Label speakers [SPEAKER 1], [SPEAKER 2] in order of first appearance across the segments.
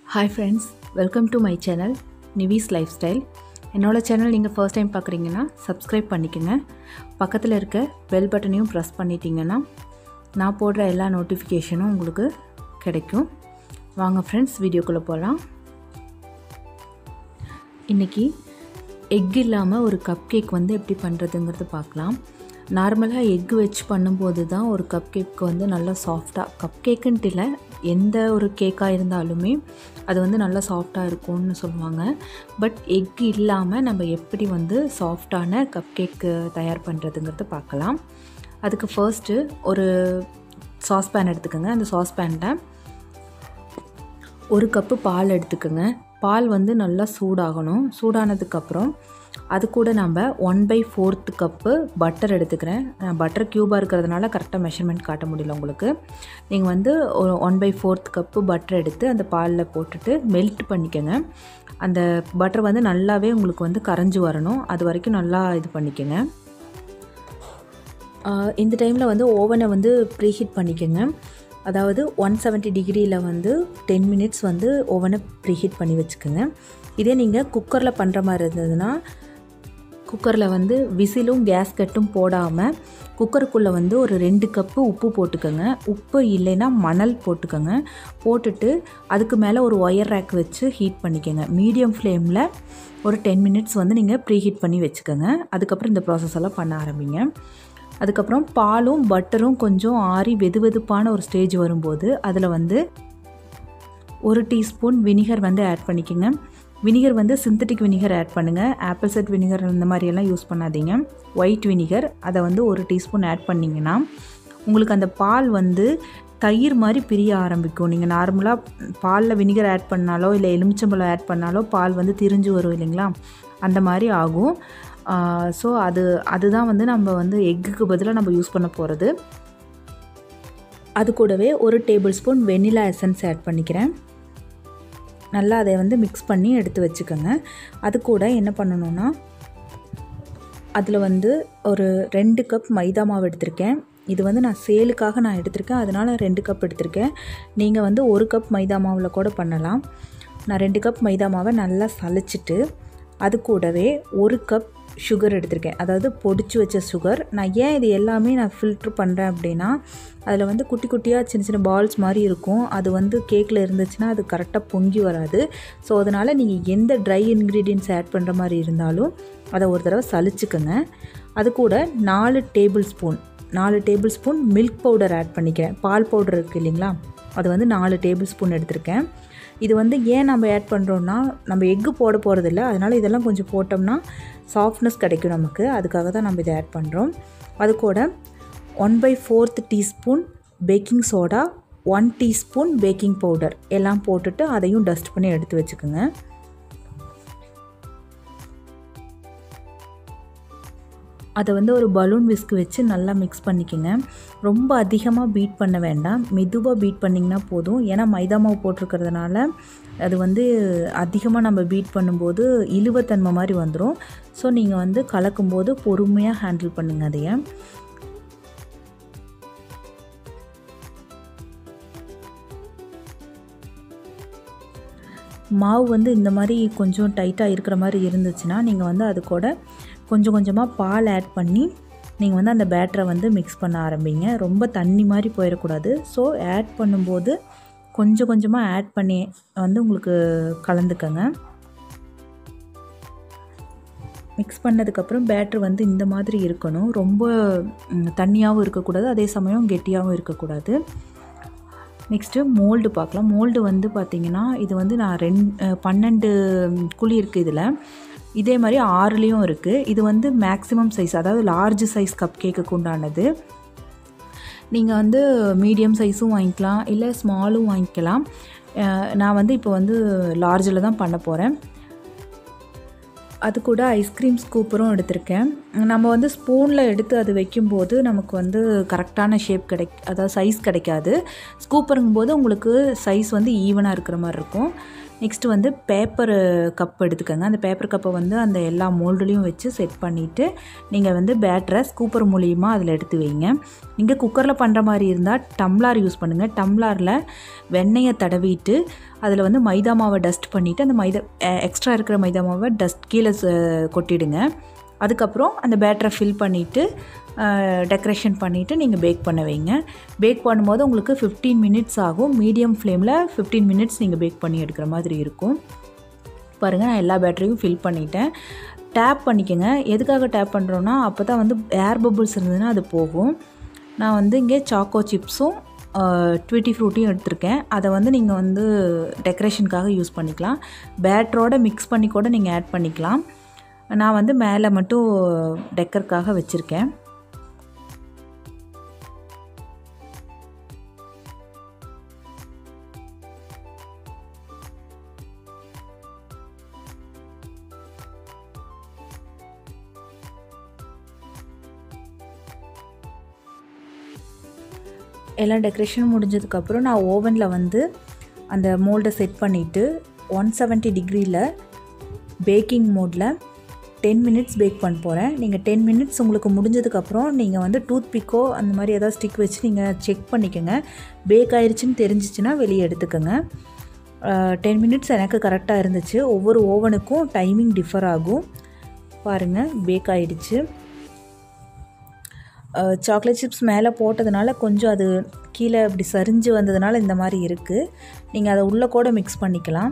[SPEAKER 1] hi friends welcome to my channel Nivis life style என்னோடய channel நீங்கள் first time பார்க்குறீங்கன்னா subscribe பண்ணிக்கோங்க பக்கத்தில் இருக்க பெல் பட்டனையும் ப்ரெஸ் பண்ணிட்டீங்கன்னா நான் போடுற எல்லா நோட்டிஃபிகேஷனும் உங்களுக்கு கிடைக்கும் வாங்க ஃப்ரெண்ட்ஸ் வீடியோக்குள்ளே போகலாம் இன்றைக்கி எக் இல்லாமல் ஒரு கப் கேக் வந்து எப்படி பண்ணுறதுங்கிறது பார்க்கலாம் நார்மலாக எக் வச்சு பண்ணும்போது தான் ஒரு கப் கேக் வந்து நல்லா சாஃப்டாக கப் கேக்குன்ட்டு இல்லை எந்த ஒரு கேக்காக இருந்தாலுமே அது வந்து நல்லா சாஃப்டாக இருக்கும்னு சொல்லுவாங்க பட் எக் இல்லாமல் நம்ம எப்படி வந்து சாஃப்டான கப் கேக்கு தயார் பண்ணுறதுங்கிறத பார்க்கலாம் அதுக்கு ஃபர்ஸ்ட்டு ஒரு சாஸ்பேன் எடுத்துக்கோங்க அந்த சாஸ்பேனில் ஒரு கப்பு பால் எடுத்துக்கோங்க பால் வந்து நல்லா சூடாகணும் சூடானதுக்கப்புறம் அது கூட நம்ம one by fourth cup butter எடுத்துக்கிறேன் நான் பட்டர் க்யூபாக இருக்கிறதுனால கரெக்டாக மெஷர்மெண்ட் காட்ட முடியல உங்களுக்கு நீங்கள் வந்து ஒரு one by fourth cup butter எடுத்து அந்த பாலில் போட்டுட்டு மெல்ட் பண்ணிக்கோங்க அந்த பட்டர் வந்து நல்லாவே உங்களுக்கு வந்து கரைஞ்சி வரணும் அது வரைக்கும் நல்லா இது பண்ணிக்கோங்க இந்த டைமில் வந்து ஓவனை வந்து ப்ரீஹீட் பண்ணிக்கோங்க அதாவது ஒன் செவன்ட்டி டிகிரியில் வந்து டென் மினிட்ஸ் வந்து ஓவனை ப்ரீஹீட் பண்ணி வச்சுக்கோங்க இதே நீங்கள் குக்கரில் பண்ணுற மாதிரி இருந்ததுன்னா குக்கரில் வந்து விசிலும் கேஸ் கட்டும் போடாமல் குக்கருக்குள்ளே வந்து ஒரு ரெண்டு கப்பு உப்பு போட்டுக்கோங்க உப்பு இல்லைன்னா மணல் போட்டுக்கோங்க போட்டுட்டு அதுக்கு மேலே ஒரு ஒயர் ரேக் வச்சு ஹீட் பண்ணிக்கோங்க மீடியம் ஃப்ளேமில் ஒரு டென் மினிட்ஸ் வந்து நீங்கள் ப்ரீ ஹீட் பண்ணி வச்சுக்கோங்க அதுக்கப்புறம் இந்த ப்ராசஸ் எல்லாம் பண்ண ஆரம்பிங்க அதுக்கப்புறம் பாலும் பட்டரும் கொஞ்சம் ஆறி வெது வெதுப்பான ஒரு ஸ்டேஜ் வரும்போது அதில் வந்து ஒரு டீஸ்பூன் வினிகர் வந்து ஆட் பண்ணிக்கோங்க வினிகர் வந்து சிந்தட்டிக் வினிகர் ஆட் பண்ணுங்கள் ஆப்பிள் செட் வினிகர் இந்த மாதிரியெல்லாம் யூஸ் பண்ணாதீங்க ஒயிட் வினிகர் அதை வந்து ஒரு டீஸ்பூன் ஆட் பண்ணிங்கன்னா உங்களுக்கு அந்த பால் வந்து தயிர் மாதிரி பிரிய ஆரம்பிக்கும் நீங்கள் நார்மலாக பாலில் வினிகர் ஆட் பண்ணாலோ இல்லை எலுமிச்சம்பழம் ஆட் பண்ணாலோ பால் வந்து திரிஞ்சு வரும் இல்லைங்களா அந்த மாதிரி ஆகும் ஸோ அது அதுதான் வந்து நம்ம வந்து எக்குக்கு பதிலாக நம்ம யூஸ் பண்ண போகிறது அது கூடவே ஒரு tablespoon vanilla essence add பண்ணிக்கிறேன் நல்லா அதை வந்து மிக்ஸ் பண்ணி எடுத்து வச்சுக்கோங்க அது கூட என்ன பண்ணணுன்னா அதில் வந்து ஒரு ரெண்டு கப் மைதா மாவு எடுத்திருக்கேன் இது வந்து நான் சேலுக்காக நான் எடுத்திருக்கேன் அதனால் ரெண்டு கப் எடுத்திருக்கேன் நீங்கள் வந்து ஒரு கப் மைதா மாவில் கூட பண்ணலாம் நான் ரெண்டு கப் மைதா மாவை நல்லா சளிச்சிட்டு அது கூடவே ஒரு கப் சுகர் எடுத்திருக்கேன் அதாவது பொடிச்சு வச்ச சுகர் நான் ஏன் இது எல்லாமே நான் ஃபில்ட்ரு பண்ணுறேன் அப்படின்னா அதில் வந்து குட்டி குட்டியாக சின்ன சின்ன பால்ஸ் மாதிரி இருக்கும் அது வந்து கேக்கில் இருந்துச்சுன்னா அது கரெக்டாக பொங்கி வராது ஸோ அதனால் நீங்கள் எந்த ட்ரை இன்க்ரீடியன்ஸ் ஆட் பண்ணுற மாதிரி இருந்தாலும் அதை ஒரு தடவை சளிச்சுக்கோங்க அது கூட நாலு டேபிள் ஸ்பூன் நாலு table spoon milk powder add பண்ணிக்கிறேன் பால் பவுடர் இருக்குது இல்லைங்களா அது வந்து நாலு டேபிள் ஸ்பூன் எடுத்திருக்கேன் இது வந்து ஏன் நம்ம ஆட் பண்ணுறோன்னா நம்ம எக்கு போட போகிறதில்ல அதனால் இதெல்லாம் கொஞ்சம் போட்டோம்னா சாஃப்ட்னஸ் கிடைக்கும் நமக்கு அதுக்காக தான் நம்ம இதை ஆட் பண்ணுறோம் அது கூட one by fourth teaspoon baking soda one teaspoon baking powder எல்லாம் போட்டுட்டு அதையும் டஸ்ட் பண்ணி எடுத்து வச்சுக்கோங்க அதை வந்து ஒரு பலூன் விஸ்க் வச்சு நல்லா மிக்ஸ் பண்ணிக்கோங்க ரொம்ப அதிகமாக பீட் பண்ண வேண்டாம் மெதுவாக பீட் பண்ணிங்கன்னா போதும் ஏன்னா மைதா மாவு போட்டிருக்கிறதுனால அது வந்து அதிகமாக நம்ம பீட் பண்ணும்போது இழுவத்தன்மை மாதிரி வந்துடும் ஸோ நீங்கள் வந்து கலக்கும்போது பொறுமையாக ஹேண்டில் பண்ணுங்கள் அதைய மாவு வந்து இந்த மாதிரி கொஞ்சம் டைட்டாக இருக்கிற மாதிரி இருந்துச்சுன்னா நீங்கள் வந்து அது கூட கொஞ்சம் கொஞ்சமாக பால் ஆட் பண்ணி நீங்கள் வந்து அந்த பேட்டரை வந்து மிக்ஸ் பண்ண ஆரம்பிங்க ரொம்ப தண்ணி மாதிரி போயிடக்கூடாது ஸோ ஆட் பண்ணும்போது கொஞ்சம் கொஞ்சமாக ஆட் பண்ணி வந்து உங்களுக்கு கலந்துக்கங்க மிக்ஸ் பண்ணதுக்கப்புறம் பேட்ரு வந்து இந்த மாதிரி இருக்கணும் ரொம்ப தண்ணியாகவும் இருக்கக்கூடாது அதே சமயம் கெட்டியாகவும் இருக்கக்கூடாது நெக்ஸ்ட்டு மோல்டு பார்க்கலாம் மோல்டு வந்து பார்த்திங்கன்னா இது வந்து நான் ரெண் பன்னெண்டு குழி இருக்குது இதில் இதே மாதிரி ஆறுலேயும் இருக்குது இது வந்து மேக்ஸிமம் சைஸ் அதாவது லார்ஜ் சைஸ் கப் கேக்குக்கு உண்டானது நீங்கள் வந்து மீடியம் சைஸும் வாங்கிக்கலாம் இல்லை ஸ்மாலும் வாங்கிக்கலாம் நான் வந்து இப்போ வந்து லார்ஜில் தான் பண்ண போகிறேன் அது கூட ஐஸ்கிரீம் ஸ்கூப்பரும் எடுத்திருக்கேன் நம்ம வந்து ஸ்பூனில் எடுத்து அது வைக்கும்போது நமக்கு வந்து கரெக்டான ஷேப் கிடை அதாவது சைஸ் கிடைக்காது ஸ்கூப்பருங்கும் போது உங்களுக்கு சைஸ் வந்து ஈவனாக இருக்கிற மாதிரி இருக்கும் நெக்ஸ்ட்டு வந்து பேப்பர் கப் எடுத்துக்கோங்க அந்த பேப்பர் கப்பை வந்து அந்த எல்லா மோல்டுலேயும் வச்சு செட் பண்ணிவிட்டு நீங்கள் வந்து பேட்டரை ஸ்கூப்பர் மூலியமாக அதில் எடுத்து வைங்க நீங்கள் குக்கரில் பண்ணுற மாதிரி இருந்தால் டம்ளார் யூஸ் பண்ணுங்கள் டம்ளாரில் வெண்ணெயை தடவிட்டு அதில் வந்து மைதா மாவை டஸ்ட் பண்ணிவிட்டு அந்த மைதா எக்ஸ்ட்ரா இருக்கிற மைதா மாவை டஸ்ட் கீழே கொட்டிடுங்க அதுக்கப்புறம் அந்த பேட்டரை ஃபில் பண்ணிவிட்டு டெக்கரேஷன் பண்ணிவிட்டு நீங்கள் பேக் பண்ண வைங்க பேக் பண்ணும்போது உங்களுக்கு ஃபிஃப்டீன் மினிட்ஸ் ஆகும் மீடியம் ஃப்ளேமில் ஃபிஃப்டீன் மினிட்ஸ் நீங்கள் பேக் பண்ணி எடுக்கிற மாதிரி இருக்கும் பாருங்கள் நான் எல்லா பேட்டரியும் ஃபில் பண்ணிட்டேன் டேப் பண்ணிக்கோங்க எதுக்காக டேப் பண்ணுறோன்னா அப்போ தான் வந்து ஏர் பபுள்ஸ் இருந்ததுன்னா அது போகும் நான் வந்து இங்கே சாக்கோ சிப்ஸும் ட்விட்டி ஃப்ரூட்டியும் எடுத்திருக்கேன் அதை வந்து நீங்கள் வந்து டெக்கரேஷனுக்காக யூஸ் பண்ணிக்கலாம் பேட்டரோட மிக்ஸ் பண்ணி கூட நீங்கள் ஆட் பண்ணிக்கலாம் நான் வந்து மேலே மட்டும் டெக்கருக்காக வச்சுருக்கேன் எல்லாம் டெக்கரேஷன் முடிஞ்சதுக்கப்புறம் நான் ஓவனில் வந்து அந்த மோல்டை செட் பண்ணிவிட்டு ஒன் செவன்ட்டி டிகிரியில் பேக்கிங் மோடில் டென் மினிட்ஸ் பேக் பண்ண போகிறேன் நீங்கள் டென் மினிட்ஸ் உங்களுக்கு முடிஞ்சதுக்கப்புறம் நீங்கள் வந்து டூத் பிக்கோ அந்த மாதிரி ஏதாவது ஸ்டிக் வச்சு நீங்கள் செக் பண்ணிக்கோங்க பேக் ஆயிடுச்சுன்னு தெரிஞ்சிச்சுன்னா வெளியே எடுத்துக்கோங்க டென் மினிட்ஸ் எனக்கு கரெக்டாக இருந்துச்சு ஒவ்வொரு ஓவனுக்கும் டைமிங் டிஃபர் ஆகும் பாருங்கள் பேக் ஆகிடுச்சு சாக்லேட் சிப்ஸ் மேலே போட்டதுனால கொஞ்சம் அது கீழே இப்படி சரிஞ்சு வந்ததுனால இந்த மாதிரி இருக்குது நீங்கள் அதை உள்ளே கூட மிக்ஸ் பண்ணிக்கலாம்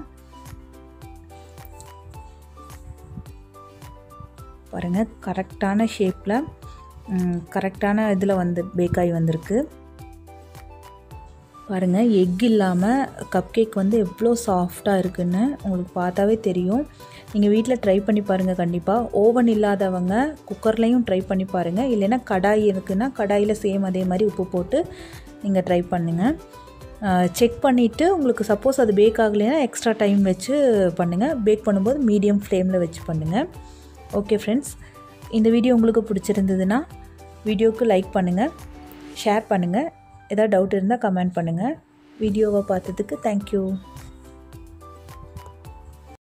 [SPEAKER 1] பாருங்கள் கரெக்டான ஷேப்பில் கரெக்டான இதில் வந்து பேக்காகி வந்திருக்கு பாருங்கள் எக் இல்லாமல் கப் கேக் வந்து எவ்வளோ சாஃப்டாக இருக்குன்னு உங்களுக்கு பார்த்தாவே தெரியும் நீங்கள் வீட்டில் ட்ரை பண்ணி பாருங்கள் கண்டிப்பாக ஓவன் இல்லாதவங்க குக்கர்லேயும் ட்ரை பண்ணி பாருங்கள் இல்லைன்னா கடாய் இருக்குன்னா கடாயில் சேம் அதே மாதிரி உப்பு போட்டு நீங்கள் ட்ரை பண்ணுங்கள் செக் பண்ணிவிட்டு உங்களுக்கு சப்போஸ் அது பேக் ஆகலைன்னா எக்ஸ்ட்ரா டைம் வச்சு பண்ணுங்கள் பேக் பண்ணும்போது மீடியம் ஃப்ளேமில் வச்சு பண்ணுங்கள் ஓகே ஃப்ரெண்ட்ஸ் இந்த வீடியோ உங்களுக்கு பிடிச்சிருந்ததுன்னா வீடியோவுக்கு லைக் பண்ணுங்கள் ஷேர் பண்ணுங்கள் ஏதாவது டவுட் இருந்தால் கமெண்ட் பண்ணுங்கள் வீடியோவை பார்த்ததுக்கு தேங்க்யூ